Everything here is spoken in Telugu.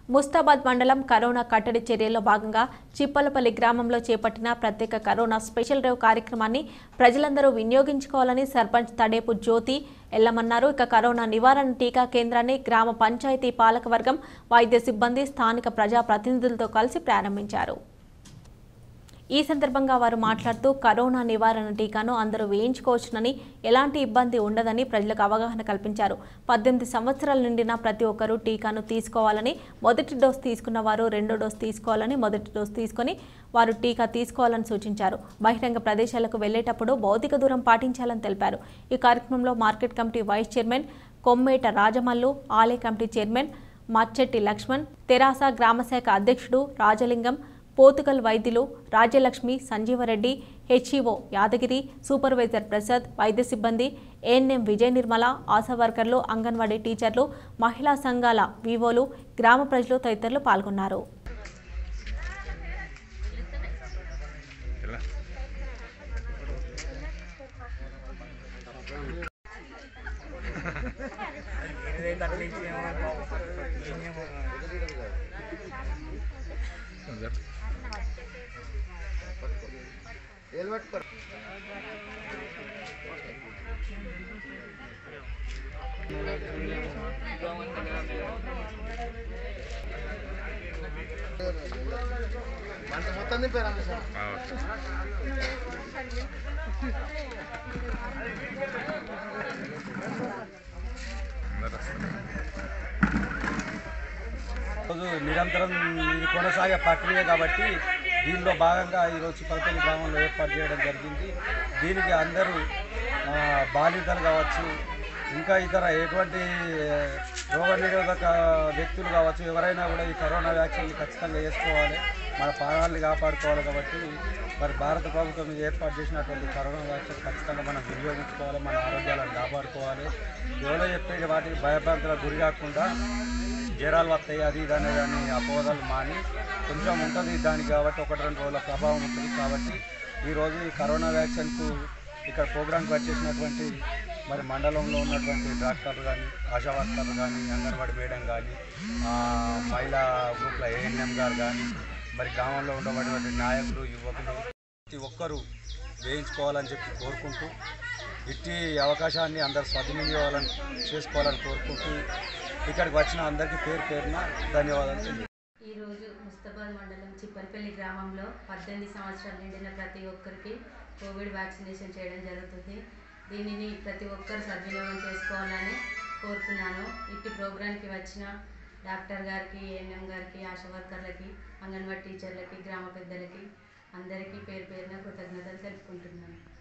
ముస్తాబాద్ మండలం కరోనా కట్టడి చర్యల్లో భాగంగా చిప్పలపల్లి గ్రామంలో చేపట్టిన ప్రత్యేక కరోనా స్పెషల్ డ్రైవ్ కార్యక్రమాన్ని ప్రజలందరూ వినియోగించుకోవాలని సర్పంచ్ తడేపు జ్యోతి ఎల్లమన్నారు ఇక కరోనా నివారణ టీకా కేంద్రాన్ని గ్రామ పంచాయతీ పాలకవర్గం వైద్య సిబ్బంది స్థానిక ప్రజాప్రతినిధులతో కలిసి ప్రారంభించారు ఈ సందర్భంగా వారు మాట్లాడుతూ కరోనా నివారణ టీకాను అందరూ వేయించుకోవచ్చునని ఎలాంటి ఇబ్బంది ఉండదని ప్రజలకు అవగాహన కల్పించారు పద్దెనిమిది సంవత్సరాల నిండిన ప్రతి ఒక్కరూ టీకాను తీసుకోవాలని మొదటి డోస్ తీసుకున్న వారు రెండో డోస్ తీసుకోవాలని మొదటి డోస్ తీసుకొని వారు టీకా తీసుకోవాలని సూచించారు బహిరంగ ప్రదేశాలకు వెళ్లేటప్పుడు భౌతిక దూరం పాటించాలని తెలిపారు ఈ కార్యక్రమంలో market committee vice chairman Kommeta Rajamallu ఆలయ కమిటీ చైర్మన్ మచ్చెట్టి లక్ష్మణ్ తెరాస గ్రామశాఖ అధ్యక్షుడు రాజలింగం పోతుగల్ వైద్యులు రాజ్యలక్ష్మి సంజీవరెడ్డి హెచ్ఈఓ యాదగిరి సూపర్వైజర్ ప్రసాద్ వైద్య సిబ్బంది ఏఎన్ఎం విజయ నిర్మల ఆశా వర్కర్లు అంగన్వాడీ టీచర్లు మహిళా సంఘాల వివోలు గ్రామ ప్రజలు తదితరులు పాల్గొన్నారు మంట మొత్తం నింపారు అన్న సార్ రోజు నిరంతరం ఇది కొనసాగే ప్రక్రియ కాబట్టి దీనిలో భాగంగా ఈరోజు చిప్పలపల్లి గ్రామంలో ఏర్పాటు చేయడం జరిగింది దీనికి అందరూ ఆ, బాలింతలు కావచ్చు ఇంకా ఇతర ఎటువంటి రోగ నిరోధక వ్యక్తులు కావచ్చు ఎవరైనా కూడా ఈ కరోనా వ్యాక్సిన్ ఖచ్చితంగా వేసుకోవాలి మన ప్రాణాలను కాపాడుకోవాలి కాబట్టి మరి భారత ప్రభుత్వం ఇది ఏర్పాటు చేసినటువంటి కరోనా వ్యాక్సిన్ ఖచ్చితంగా మనం వినియోగించుకోవాలి మన ఆరోగ్యాలను కాపాడుకోవాలి ఎవరో చెప్పేది వాటికి భయభ్రాంతులకు గురి కాకుండా జ్వరాలు వస్తాయి అది ఇది అనేది అని అపోహలు మాని కొంచెం ఉంటుంది దానికి కాబట్టి ఒకటి రెండు రోజుల ప్రభావం ఉంటుంది కాబట్టి ఈరోజు ఈ కరోనా వ్యాక్సిన్కు ఇక్కడ ప్రోగ్రాంకి వచ్చేసినటువంటి మరి మండలంలో ఉన్నటువంటి డాక్టర్లు కానీ ఆశా వర్కర్లు కానీ అంగన్వాడీ మేడం కానీ ఆ, మహిళా గ్రూప్ల ఏఎన్ఎం గారు కానీ మరి గ్రామంలో ఉన్నటువంటి నాయకులు యువకులు ప్రతి ఒక్కరూ వేయించుకోవాలని చెప్పి కోరుకుంటూ ఇట్టి అవకాశాన్ని అందరు సద్వినియోగాలను చేసుకోవాలని కోరుకుంటూ ఇక్కడికి వచ్చిన అందరికీ పేరు పేరున ధన్యవాదాలు తెలియజేస్తున్నాను. ఈరోజు ముస్తాబాద్ మండలం చిప్పలపల్లి గ్రామంలో పద్దెనిమిది సంవత్సరాలు నిండిన ప్రతి ఒక్కరికి కోవిడ్ వ్యాక్సినేషన్ చేయడం జరుగుతుంది దీనిని ప్రతి ఒక్కరు సద్వినియోగం చేసుకోవాలని కోరుతున్నాను ఇట్టి ప్రోగ్రాంకి వచ్చిన డాక్టర్ గారికి ఏఎన్ఎం గారికి ఆశా వర్కర్లకి అంగన్వాడీ టీచర్లకి గ్రామ పెద్దలకి అందరికీ పేరు పేరున కృతజ్ఞతలు తెలుపుకుంటున్నాను